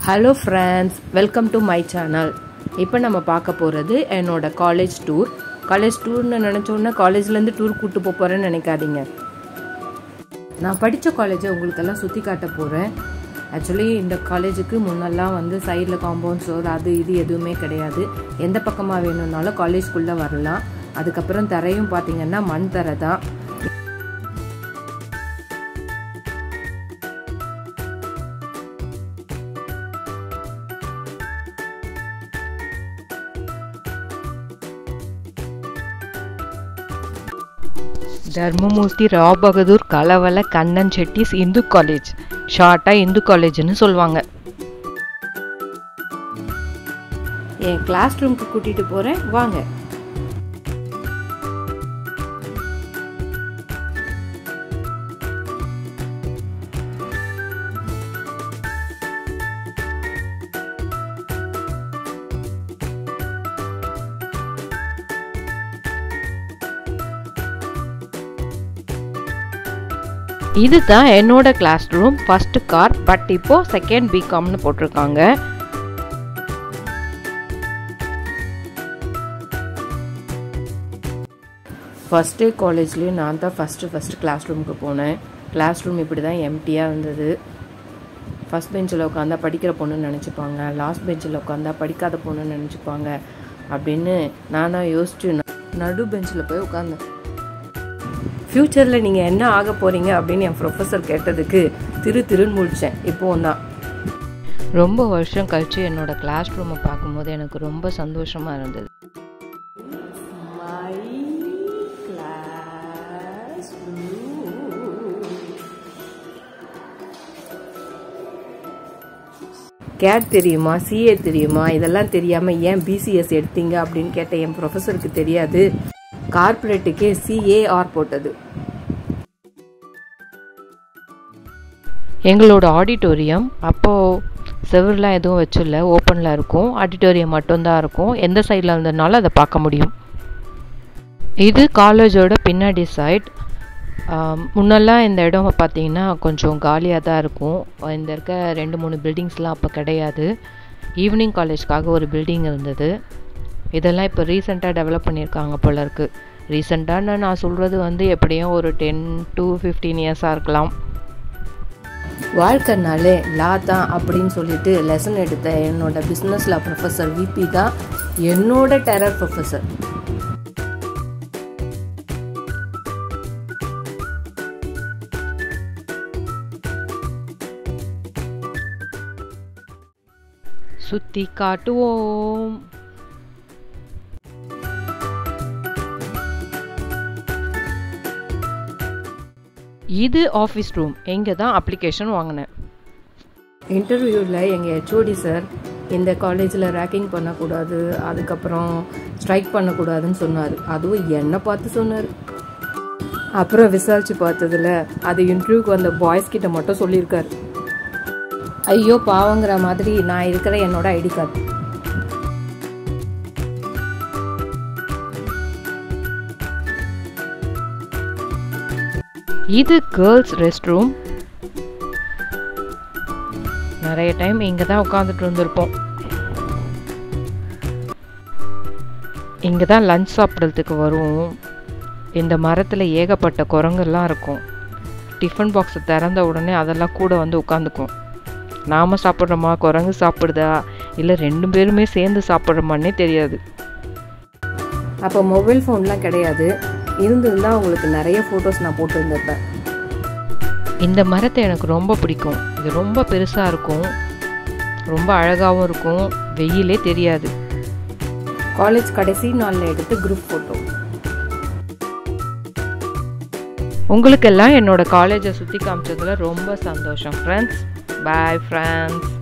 hello friends welcome to my channel இப்போ நம்ம பார்க்க போகிறது என்னோட காலேஜ் டூர் காலேஜ் டூர்னு நினச்சோன்னே காலேஜ்லேருந்து டூர் கூப்பிட்டு போக போகிறேன்னு நினைக்காதீங்க நான் படித்த காலேஜை உங்களுக்கெல்லாம் சுற்றி காட்ட போகிறேன் ஆக்சுவலி இந்த காலேஜுக்கு முன்னெல்லாம் வந்து சைடில் காம்பவுண்ட் ஸ்டோர் அது இது எதுவுமே கிடையாது எந்த பக்கமாக வேணும்னாலும் காலேஜ்குள்ளே வரலாம் அதுக்கப்புறம் தரையும் பார்த்தீங்கன்னா மண் தரை தான் தர்மமூர்த்தி ராவ் பகதூர் கலவல கண்ணன் செட்டிஸ் இந்து காலேஜ் ஷார்ட்டாக இந்து காலேஜ்னு சொல்லுவாங்க என் கிளாஸ் ரூம்க்கு கூட்டிகிட்டு போகிறேன் வாங்க இதுதான் என்னோட class room first car but இப்போ செகண்ட் பிகாம்னு போட்டிருக்காங்க ஃபஸ்ட் டே காலேஜ்லேயும் நான் தான் ஃபஸ்ட்டு ஃபஸ்ட்டு கிளாஸ் ரூமுக்கு போனேன் கிளாஸ் ரூம் இப்படி தான் எம்டியாக இருந்தது ஃபஸ்ட் பெஞ்சில் உட்காந்தா படிக்கிற பொண்ணுன்னு நினச்சிப்பாங்க லாஸ்ட் பெஞ்சில் உட்காந்தா படிக்காத பொண்ணுன்னு நினச்சிப்பாங்க அப்படின்னு நான் தான் யோசிச்சு நடு பெஞ்சில் போய் உட்காந்தேன் ஃப்யூச்சரில் நீங்கள் என்ன ஆக போகிறீங்க அப்படின்னு என் ப்ரொஃபஸர் கேட்டதுக்கு திரு திருன்னு முடித்தேன் இப்போவும் தான் ரொம்ப வருஷம் கழித்து என்னோட கிளாஸ் ரூமை பார்க்கும்போது எனக்கு ரொம்ப சந்தோஷமாக இருந்தது கேட் தெரியுமா சிஏ தெரியுமா இதெல்லாம் தெரியாமல் ஏன் பிசிஎஸ் எடுத்தீங்க அப்படின்னு கேட்ட என் ப்ரொஃபஸருக்கு தெரியாது கார்பரேட்டுக்கே சிஏஆர் போட்டது எங்களோட ஆடிட்டோரியம் அப்போது செவர்லாம் எதுவும் வச்சில்ல ஓப்பனில் இருக்கும் ஆடிட்டோரியம் மட்டும்தான் இருக்கும் எந்த சைடில் இருந்ததுனால அதை பார்க்க முடியும் இது காலேஜோட பின்னாடி சைட் முன்னெல்லாம் இந்த இடம் பார்த்தீங்கன்னா கொஞ்சம் காலியாக தான் இருக்கும் இந்த இருக்க ரெண்டு மூணு பில்டிங்ஸ்லாம் அப்போ கிடையாது ஈவினிங் காலேஜ்க்காக ஒரு பில்டிங் இருந்தது இதெல்லாம் இப்போ ரீசெண்டாக டெவலப் பண்ணியிருக்காங்க போல இருக்குது ரீசெண்டான நான் சொல்கிறது வந்து எப்படியும் ஒரு டென் டு ஃபிஃப்டீன் இயர்ஸாக இருக்கலாம் வாழ்க்கைனாலே லா தான் அப்படின்னு சொல்லிட்டு லெசன் எடுத்த என்னோட பிஸ்னஸ் லா ப்ரொஃபஸர் விபி தான் என்னோட டெரர் ப்ரொஃபஸர் சுத்தி காட்டுவோம் இது ஆஃபீஸ் ரூம் இங்கே தான் அப்ளிகேஷன் வாங்கினேன் இன்டர்வியூவில் எங்கள் ஹெச்ஓடி சார் இந்த காலேஜில் ரேக்கிங் பண்ணக்கூடாது அதுக்கப்புறம் ஸ்ட்ரைக் பண்ணக்கூடாதுன்னு சொன்னார் அதுவும் என்னை பார்த்து சொன்னார் அப்புறம் விசாரித்து பார்த்ததுல அது இன்டர்வியூக்கு வந்த பாய்ஸ் கிட்ட மட்டும் சொல்லியிருக்காரு ஐயோ பாவங்கிற மாதிரி நான் இருக்கிற என்னோட ஐடி கார்டு இது கேர்ள்ஸ் ரெஸ்ட் ரூம் நிறைய டைம் இங்கே தான் உட்காந்துட்டு இருந்திருப்போம் இங்கே தான் லஞ்ச் சாப்பிட்றதுக்கு வருவோம் இந்த மரத்தில் ஏகப்பட்ட குரங்கெல்லாம் இருக்கும் டிஃபன் பாக்ஸை திறந்த உடனே அதெல்லாம் கூட வந்து உட்காந்துக்கும் நாம் சாப்பிட்றோமா குரங்கு சாப்பிடுதா இல்லை ரெண்டு பேருமே சேர்ந்து சாப்பிட்றோமான்னே தெரியாது அப்போ மொபைல் ஃபோன்லாம் கிடையாது இருந்திருந்தால் உங்களுக்கு நிறைய ஃபோட்டோஸ் நான் போட்டு இருந்திருப்பேன் இந்த மரத்தை எனக்கு ரொம்ப பிடிக்கும் இது ரொம்ப பெருசாக இருக்கும் ரொம்ப அழகாகவும் இருக்கும் வெயிலே தெரியாது காலேஜ் கடைசி நாளில் எடுத்து குரூப் ஃபோட்டோ உங்களுக்கெல்லாம் என்னோட காலேஜை சுற்றி காமிச்சதில் ரொம்ப சந்தோஷம் ஃப்ரெண்ட்ஸ் பாய் ஃப்ரெண்ட்ஸ்